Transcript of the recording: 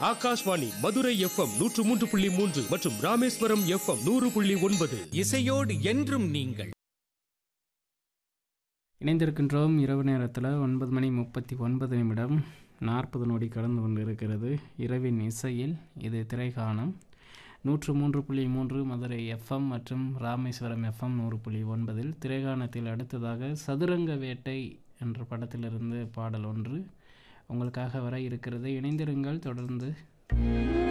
Akashvani Madurai FM நூற்று மூன்று புள்ளி மூன்று மற்றும் ராமேஸ்வரம் எஃப்எம் நூறு புள்ளி ஒன்பது இசையோடு என்றும் நீங்கள் இணைந்திருக்கின்றோம் இரவு நேரத்தில் ஒன்பது மணி முப்பத்தி ஒன்பது நிமிடம் நாற்பது நொடி கடந்து கொண்டு இருக்கிறது இரவின் இசையில் இது திரைகாணம் நூற்று மூன்று புள்ளி மூன்று மதுரை எஃப்எம் மற்றும் ராமேஸ்வரம் எஃப்எம் நூறு புள்ளி ஒன்பதில் திரைகாணத்தில் அடுத்ததாக சதுரங்க வேட்டை என்ற படத்திலிருந்து பாடல் ஒன்று உங்களுக்காக வர இருக்கிறது இணைந்திருங்கள் தொடர்ந்து